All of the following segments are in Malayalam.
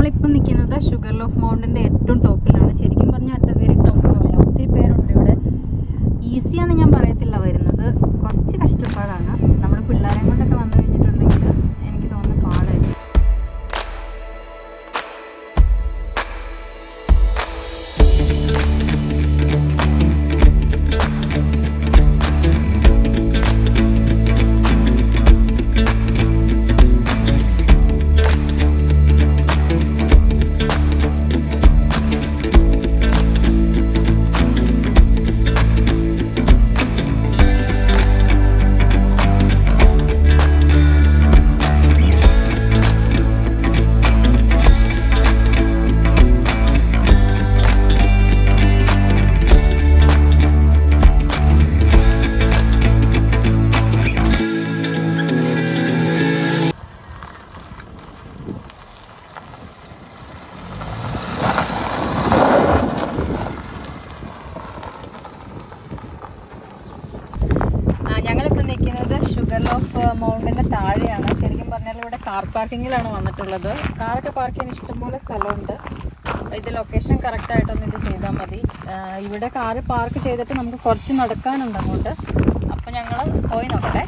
ഞങ്ങളിപ്പം നിൽക്കുന്നത് ഷുഗർ ലോഫ് മൗണ്ടിന്റെ ഏറ്റവും ടോപ്പിലാണ് ശരിക്കും പറഞ്ഞാൽ അടുത്ത വെരി ടോപ്പ് എന്ന് പറയാം ഒത്തിരി പേരുണ്ട് ഇവിടെ ഈസിയാന്ന് ഞാൻ പറയത്തില്ല വരുന്നത് കുറച്ച് കഷ്ടപ്പാടാണ് നമ്മൾ പിള്ളേരെ കൊണ്ടൊക്കെ വന്നു കഴിഞ്ഞിട്ടുണ്ടെങ്കിൽ എനിക്ക് തോന്നുന്നു പാടായിരിക്കും ആ, ഞങ്ങളിപ്പോൾ നിൽക്കുന്നത് ഷുഗർ ലോഫ് മൗണ്ടിന്റെ താഴെയാണ് ശരിക്കും പറഞ്ഞാൽ ഇവിടെ കാർ പാർക്കിങ്ങിലാണ് വന്നിട്ടുള്ളത് കാറൊക്കെ പാർക്ക് ചെയ്യാൻ ഇഷ്ടംപോലെ സ്ഥലമുണ്ട് ഇത് ലൊക്കേഷൻ കറക്റ്റ് ആയിട്ടൊന്ന് ഇത് ചെയ്താൽ മതി ആ, ഇവിടെ കാറ് പാർക്ക് ചെയ്തിട്ട് നമുക്ക് കുറച്ച് നടക്കാനുണ്ട് അങ്ങോട്ട് അപ്പോൾ ഞങ്ങൾ പോയി നോക്കട്ടെ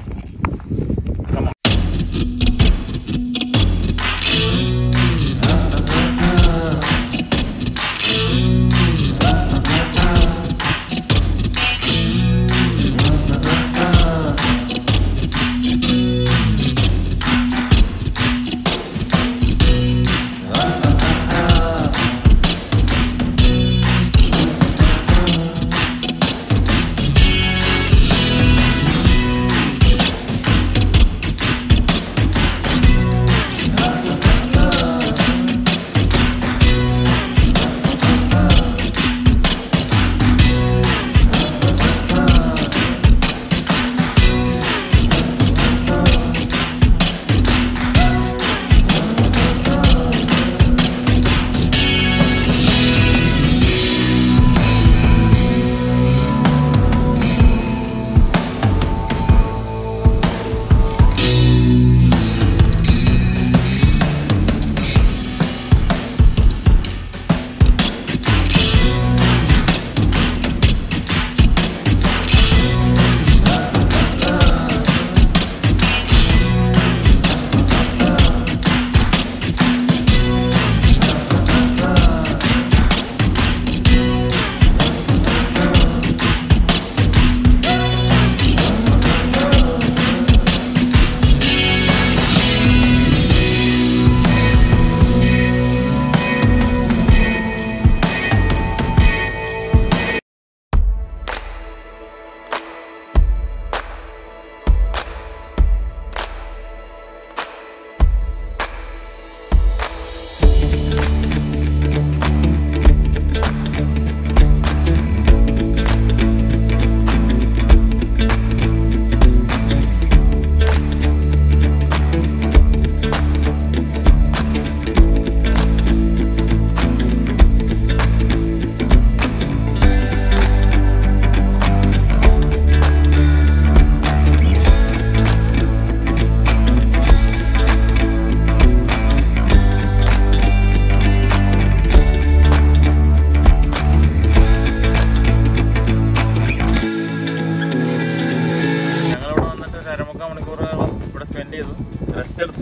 ഞങ്ങളിവിടെ വന്നിട്ട് ഒരു അരമുക്കാൽ മണിക്കൂറോളം ഇവിടെ സ്പെൻഡ് ചെയ്തു റെസ്റ്റ് എടുത്തു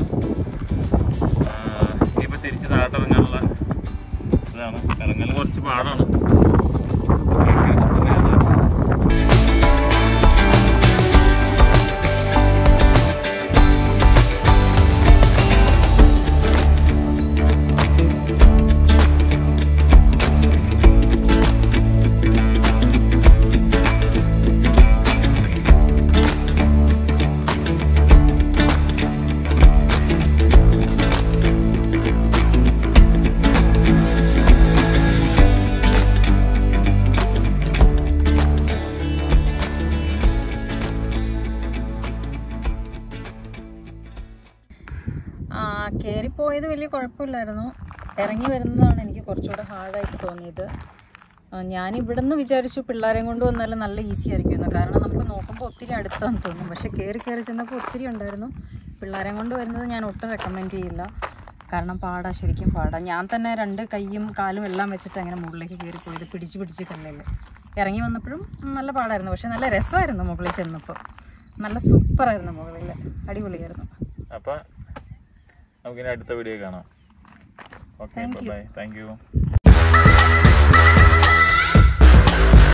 ആ, ഇനിയിപ്പോൾ തിരിച്ച് താട്ടിറങ്ങാനുള്ള ഇതാണ് ഇറങ്ങൽ കുറച്ച് പാടാണ് ആ കയറിപ്പോയത് വലിയ കുഴപ്പമില്ലായിരുന്നു ഇറങ്ങി വരുന്നതാണ് എനിക്ക് കുറച്ചുകൂടെ ഹാർഡായിട്ട് തോന്നിയത് ആ, ഞാൻ ഇവിടെ നിന്ന് വിചാരിച്ചു പിള്ളേരെയും കൊണ്ട് വന്നാലും നല്ല ഈസി ആയിരിക്കുമെന്ന് കാരണം നമുക്ക് നോക്കുമ്പോൾ ഒത്തിരി അടുത്താന്ന് തോന്നും പക്ഷെ കയറി കയറി ചെന്നപ്പോൾ ഒത്തിരി ഉണ്ടായിരുന്നു പിള്ളേരെയും കൊണ്ട് വരുന്നത് ഞാൻ ഒട്ടും റെക്കമെൻഡ് ചെയ്യില്ല കാരണം പാടാ ശരിക്കും പാടാ ഞാൻ തന്നെ രണ്ട് കൈയും കാലും എല്ലാം വെച്ചിട്ട് അങ്ങനെ മുകളിലേക്ക് കയറി പോയത് പിടിച്ച് പിടിച്ച് കല്ലിൽ ഇറങ്ങി വന്നപ്പോഴും നല്ല പാടായിരുന്നു പക്ഷെ നല്ല രസമായിരുന്നു മുകളിൽ ചെന്നപ്പോൾ നല്ല സൂപ്പറായിരുന്നു മുകളിൽ അടിപൊളിയായിരുന്നു അപ്പൊ നമുക്കിനി അടുത്ത വീഡിയോ കാണാം ഓക്കെ ബൈ താങ്ക് യു